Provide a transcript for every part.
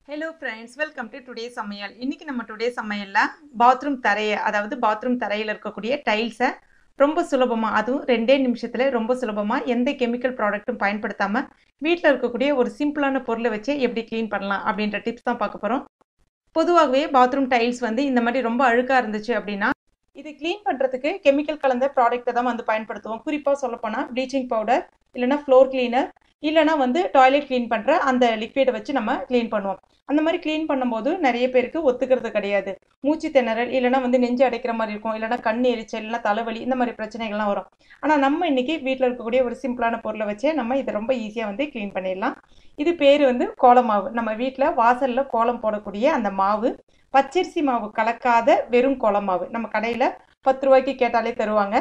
hello friends welcome to today சமையல் இன்னைக்கு நம்ம டுடே சமையல்ல பாத்ரூம் தரையை அதாவது பாத்ரூம் தரையில் இருக்கக்கூடிய டைல்ஸை ரொம்ப சுலபமாக அதுவும் ரெண்டே நிமிஷத்தில் ரொம்ப சுலபமாக எந்த கெமிக்கல் ப்ராடக்ட்டும் பயன்படுத்தாமல் வீட்டில் இருக்கக்கூடிய ஒரு சிம்பிளான பொருளை வச்சு எப்படி க்ளீன் பண்ணலாம் அப்படின்ற டிப்ஸ் தான் பார்க்க போகிறோம் பொதுவாகவே பாத்ரூம் டைல்ஸ் வந்து இந்த மாதிரி ரொம்ப அழுக்காக இருந்துச்சு அப்படின்னா இது க்ளீன் பண்ணுறதுக்கு கெமிக்கல் கலந்த ப்ராடக்ட்டை தான் வந்து பயன்படுத்துவோம் குறிப்பாக சொல்லப்போனால் ப்ளீச்சிங் பவுடர் இல்லைனா ஃப்ளோர் கிளீனர் இல்லைனா வந்து டாய்லெட் க்ளீன் பண்ணுற அந்த லிக்விடை வச்சு நம்ம க்ளீன் பண்ணுவோம் அந்த மாதிரி க்ளீன் பண்ணும்போது நிறைய பேருக்கு ஒத்துக்கிறது கிடையாது மூச்சு திணறல் இல்லைனா வந்து நெஞ்சு அடைக்கிற மாதிரி இருக்கும் இல்லைனா கண் எரிச்சல் இல்லைனா தலைவலி இந்த மாதிரி பிரச்சனைகள்லாம் வரும் ஆனால் நம்ம இன்னைக்கு வீட்டில் இருக்கக்கூடிய ஒரு சிம்பிளான பொருளை வச்சே நம்ம இதை ரொம்ப ஈஸியாக வந்து க்ளீன் பண்ணிடலாம் இது பேர் வந்து கோலமாவு நம்ம வீட்டில் வாசலில் கோலம் போடக்கூடிய அந்த மாவு பச்சரிசி மாவு கலக்காத வெறும் கோலமாவு நம்ம கடையில் பத்து ரூபாய்க்கு கேட்டாலே தருவாங்க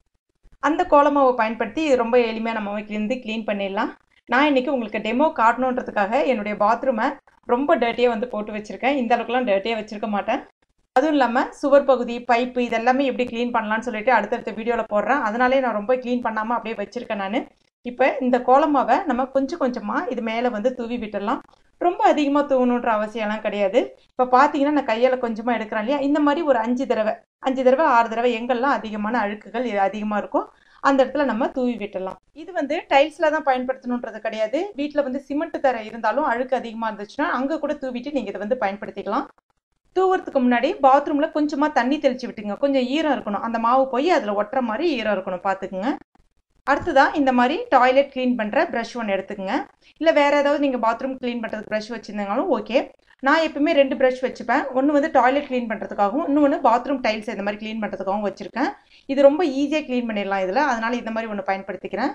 அந்த கோலமாவை பயன்படுத்தி இது ரொம்ப எளிமையாக நம்ம வந்து க்ளீன் பண்ணிடலாம் நான் இன்னைக்கு உங்களுக்கு டெமோ காட்டணுன்றதுக்காக என்னுடைய பாத்ரூமை ரொம்ப டர்ட்டியாக வந்து போட்டு வச்சுருக்கேன் இந்த அளவுக்குலாம் டர்ட்டியாக வச்சுருக்க மாட்டேன் அதுவும் இல்லாமல் சுவர் பகுதி பைப்பு இதெல்லாமே எப்படி க்ளீன் பண்ணலான்னு சொல்லிட்டு அடுத்தடுத்த வீடியோவில் போடுறேன் அதனாலே நான் ரொம்ப க்ளீன் பண்ணாமல் அப்படியே வச்சுருக்கேன் நான் இப்போ இந்த கோலமாவை நம்ம கொஞ்சம் கொஞ்சமாக இது மேலே வந்து தூவி விட்டுடலாம் ரொம்ப அதிகமாக தூவணுன்ற அவசியம்லாம் கிடையாது இப்போ பார்த்தீங்கன்னா நான் கையால் கொஞ்சமாக எடுக்கிறேன் இல்லையா இந்த மாதிரி ஒரு அஞ்சு தடவை அஞ்சு தடவை ஆறு தடவை எங்கெல்லாம் அதிகமான அழுக்குகள் அதிகமாக இருக்கும் அந்த இடத்துல நம்ம தூவி விட்டுடலாம் இது வந்து டைல்ஸில் தான் பயன்படுத்தணுன்றது கிடையாது வீட்டில் வந்து சிமெண்ட் தர இருந்தாலும் அழுக்கு அதிகமாக இருந்துச்சுன்னா அங்கே கூட தூவிட்டு நீங்கள் இதை வந்து பயன்படுத்திக்கலாம் தூவுறதுக்கு முன்னாடி பாத்ரூமில் கொஞ்சமாக தண்ணி தெளிச்சு விட்டுங்க கொஞ்சம் ஈரம் இருக்கணும் அந்த மாவு போய் அதில் ஒட்டுற மாதிரி ஈரம் இருக்கணும் பார்த்துக்குங்க அடுத்ததான் இந்த மாதிரி டாய்லெட் க்ளீன் பண்ணுற ப்ரஷ் ஒன்று எடுத்துக்கங்க இல்லை வேறு ஏதாவது நீங்கள் பாத்ரூம் க்ளீன் பண்ணுறதுக்கு ப்ரஷ் வச்சுருந்தாலும் ஓகே நான் எப்பவுமே ரெண்டு ப்ரஷ் வச்சுப்பேன் ஒன்று வந்து டாய்லெட் க்ளீன் பண்ணுறதுக்காகவும் இன்னொன்று பாத்ரூம் டைல்ஸ் இந்த மாதிரி க்ளீன் பண்ணுறதுக்காகவும் வச்சுருக்கேன் இது ரொம்ப ஈஸியாக க்ளீன் பண்ணிடலாம் இதில் அதனால் இந்த மாதிரி ஒன்று பயன்படுத்திக்கிறேன்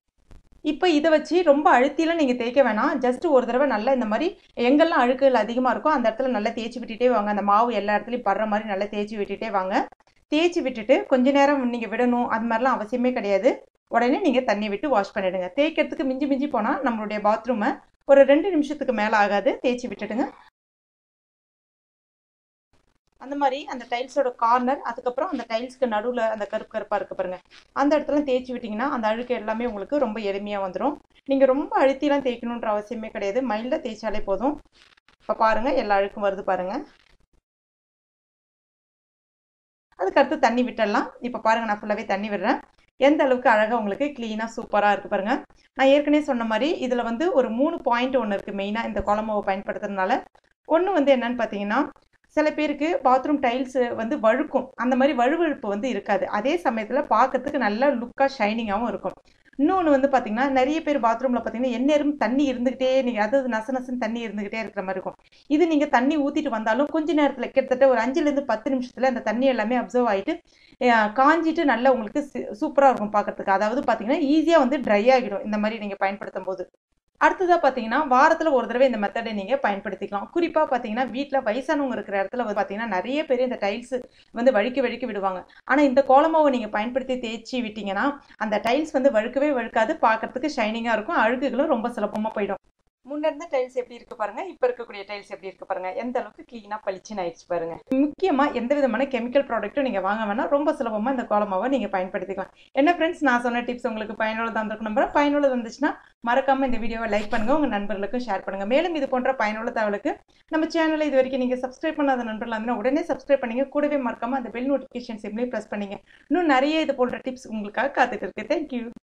இப்போ இதை வச்சு ரொம்ப அழுத்திலாம் நீங்கள் தேய்க்க வேணாம் ஜஸ்ட் ஒரு தடவை நல்லா இந்த மாதிரி எங்கெல்லாம் அழுக்குகள் அதிகமாக இருக்கோ அந்த இடத்துல நல்லா தேய்ச்சி விட்டுட்டே வாங்க அந்த மாவு எல்லா இடத்துலையும் படுற மாதிரி நல்லா தேய்ச்சி விட்டுட்டே வாங்க தேய்ச்சி விட்டுட்டு கொஞ்ச நேரம் நீங்கள் விடணும் அது மாதிரிலாம் அவசியமே கிடையாது உடனே நீங்கள் தண்ணி விட்டு வாஷ் பண்ணிடுங்க தேய்க்கிறதுக்கு மிஞ்சி மிஞ்சி போனால் நம்மளுடைய பாத்ரூமை ஒரு ரெண்டு நிமிஷத்துக்கு மேலே ஆகாது தேய்ச்சி விட்டுடுங்க அந்த மாதிரி அந்த டைல்ஸோட கார்னர் அதுக்கப்புறம் அந்த டைல்ஸ்க்கு நடுவில் அந்த கருப்பு கருப்பாக இருக்கு பாருங்க அந்த இடத்துல தேய்ச்சி விட்டிங்கன்னா அந்த அழுக்கு எல்லாமே உங்களுக்கு ரொம்ப எளிமையாக வந்துடும் நீங்கள் ரொம்ப அழுத்திலாம் தேய்க்கணுன்ற அவசியமே கிடையாது மைல்டாக தேய்ச்சாலே போதும் இப்போ பாருங்கள் எல்லா அழுக்கும் வருது பாருங்கள் அதுக்கடுத்து தண்ணி விட்டுடலாம் இப்போ பாருங்கள் நான் ஃபுல்லாகவே தண்ணி விடுறேன் எந்த அளவுக்கு அழகாக உங்களுக்கு க்ளீனாக சூப்பராக இருக்குது பாருங்கள் நான் ஏற்கனவே சொன்ன மாதிரி இதில் வந்து ஒரு மூணு பாயிண்ட் ஒன்று இருக்குது மெயினாக இந்த குழம்பு பயன்படுத்துறதுனால ஒன்று வந்து என்னன்னு பார்த்தீங்கன்னா சில பேருக்கு பாத்ரூம் டைல்ஸ் வந்து வழுக்கும் அந்த மாதிரி வழுவழுப்பு வந்து இருக்காது அதே சமயத்தில் பார்க்கறதுக்கு நல்லா லுக்காக ஷைனிங்காகவும் இருக்கும் இன்னொன்று வந்து பார்த்தீங்கன்னா நிறைய பேர் பாத்ரூமில் பார்த்தீங்கன்னா எந்நேரம் தண்ணி இருந்துகிட்டே நீங்கள் அதாவது நச நசன்னு தண்ணி இருந்துகிட்டே இருக்கிற மாதிரி இருக்கும் இது நீங்கள் தண்ணி ஊற்றிட்டு வந்தாலும் கொஞ்ச நேரத்தில் கிட்டத்தட்ட ஒரு அஞ்சுலேருந்து பத்து நிமிஷத்தில் அந்த தண்ணி எல்லாமே அப்சர்வ் ஆகிட்டு காஞ்சிட்டு நல்லா உங்களுக்கு சூப்பராக இருக்கும் பார்க்கறதுக்கு அதாவது பார்த்தீங்கன்னா ஈஸியாக வந்து ட்ரை ஆகிடும் இந்த மாதிரி நீங்கள் பயன்படுத்தும் போது அடுத்ததாக பார்த்தீங்கன்னா வாரத்தில் ஒரு தடவை இந்த மெத்தடை நீங்கள் பயன்படுத்திக்கலாம் குறிப்பாக பார்த்தீங்கன்னா வீட்டில் வயசானவங்க இருக்கிற இடத்துல வந்து பார்த்தீங்கன்னா நிறைய பேர் இந்த டைல்ஸ் வந்து வழுக்கி வழுக்கி விடுவாங்க ஆனால் இந்த கோலமாவை நீங்கள் பயன்படுத்தி தேய்ச்சி விட்டீங்கன்னா அந்த டைல்ஸ் வந்து வழுக்கவே வழுக்காது பார்க்கறதுக்கு ஷைனிங்காக இருக்கும் அழுகுகளும் ரொம்ப சுலபமாக போயிடும் முன்ன இருந்த டைல்ஸ் எப்படி இருக்கு பாருங்க இப்போ இருக்கக்கூடிய டைல்ஸ் எப்படி இருக்கு பாருங்க எந்த அளவுக்கு க்ளீனாக பளிச்சுன்னு ஆயிடுச்சு பாருங்க முக்கியமாக எந்த விதமான கெமிக்கல் ப்ராடக்ட்டும் நீங்கள் வாங்க வேணாம் ரொம்ப சுலபமாக இந்த கோலமாவை நீங்கள் பயன்படுத்திக்கலாம் என்ன ஃப்ரெண்ட்ஸ் நான் சொன்ன டிப்ஸ் உங்களுக்கு பயனுள்ளதாக இருந்திருக்கும் நம்புறேன் பயனுள்ளது வந்துச்சுன்னா மறக்காம இந்த வீடியோவை லைக் பண்ணுங்க உங்க நண்பர்களுக்கும் ஷேர் பண்ணுங்க மேலும் இது போன்ற பயனுள்ள தகவலுக்கு நம்ம சேனலை இது வரைக்கும் நீங்க சப்ஸ்கிரைப் பண்ணாத நண்பர்கள் இருந்தால் உடனே சப்ஸ்கிரைப் பண்ணீங்க கூடவே மறக்காம அந்த பெல் நோட்டிஃபிகேஷன் சிம்லையும் ப்ரெஸ் பண்ணீங்க இன்னும் நிறைய இது போன்ற டிப்ஸ் உங்களுக்காக காத்துட்டு இருக்கு தேங்க்யூ